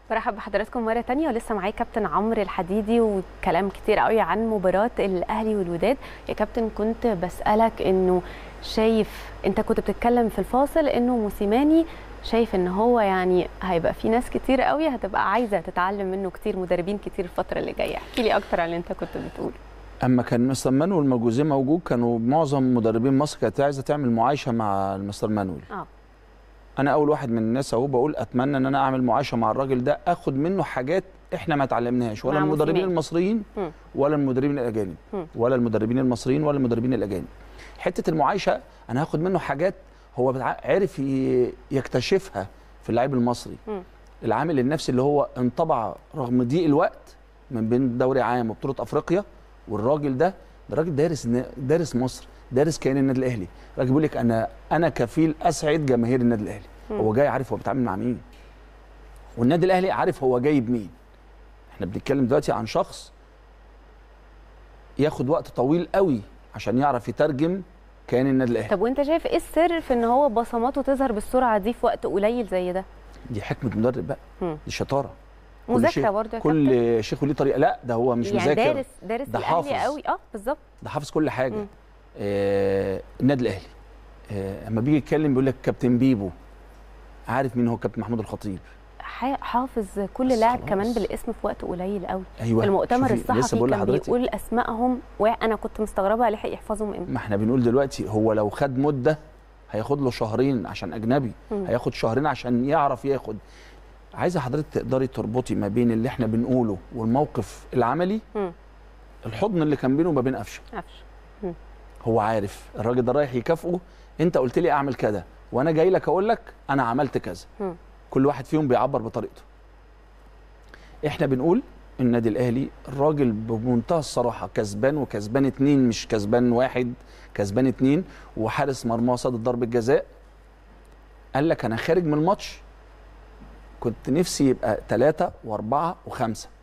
برحب بحضراتكم مرة تانية ولسه معايا كابتن عمرو الحديدي وكلام كتير قوي عن مباراة الأهلي والوداد يا كابتن كنت بسألك إنه شايف أنت كنت بتتكلم في الفاصل إنه موسيماني شايف إن هو يعني هيبقى في ناس كتير قوي هتبقى عايزة تتعلم منه كتير مدربين كتير الفترة اللي جاية احكي لي أكتر عن اللي أنت كنت بتقوله اما كان مستر مانويل موجوزين موجود كانوا معظم مدربين مصر كانت عايزه تعمل معايشه مع المستر مانويل اه انا اول واحد من الناس اهو بقول اتمنى ان انا اعمل معايشه مع الراجل ده اخد منه حاجات احنا ما اتعلمناهاش ولا مع المدربين موسيماني. المصريين مم. ولا المدربين الاجانب مم. ولا المدربين المصريين ولا المدربين الاجانب حته المعايشه انا هاخد منه حاجات هو بتع- عرف ي- يكتشفها في اللعيب المصري مم. العامل النفسي اللي هو انطبع رغم ضيق الوقت من بين دوري عام وبطوله افريقيا والراجل ده ده راجل دارس دارس مصر دارس كيان النادي الاهلي راجل بيقول لك انا انا كفيل اسعد جماهير النادي الاهلي هو جاي عارف هو بيتعامل مع مين والنادي الاهلي عارف هو جايب مين احنا بنتكلم دلوقتي عن شخص ياخد وقت طويل قوي عشان يعرف يترجم كيان النادي الاهلي طب وأنت شايف إيه السر في إن هو بصماته تظهر بالسرعة دي في وقت قليل زي ده؟ دي حكمه مدرب بقى مم. دي شطاره كل مذاكرة شيء- برضه يا كابتن كل شيخ وليه طريقه لا ده هو مش يعني مذاكر دارس دارس ده الأهلي حافظ. قوي اه بالظبط ده حافظ كل حاجه مم. آه النادي الاهلي آه اما بيجي يتكلم بيقول لك كابتن بيبو عارف مين هو كابتن محمود الخطيب ح- حافظ كل بس لاعب خلاص. كمان بالاسم في وقت قليل قوي ايوه المؤتمر شوفي، لسه الصحفي بقول كان لحضرتك بيقول اسمائهم وانا كنت مستغربه لحق يحفظهم امتى ما احنا بنقول دلوقتي هو لو خد مده هياخد له شهرين عشان اجنبي مم. هياخد شهرين عشان يعرف ياخد عايزه حضرتك تقدري تربطي ما بين اللي احنا بنقوله والموقف العملي مم. الحضن اللي كان بينه وما بين قفشه عفش هو عارف الراجل ده رايح يكافئه انت قلت لي اعمل كذا وانا جاي لك اقول لك انا عملت كذا مم. كل واحد فيهم بيعبر بطريقته احنا بنقول النادي الاهلي الراجل بمنتهى الصراحه كسبان وكسبان اتنين مش كسبان واحد كسبان اتنين وحارس مرمى صاد ضربه جزاء قال لك انا خارج من الماتش كنت نفسي يبقى ثلاثة وأربعة وخمسة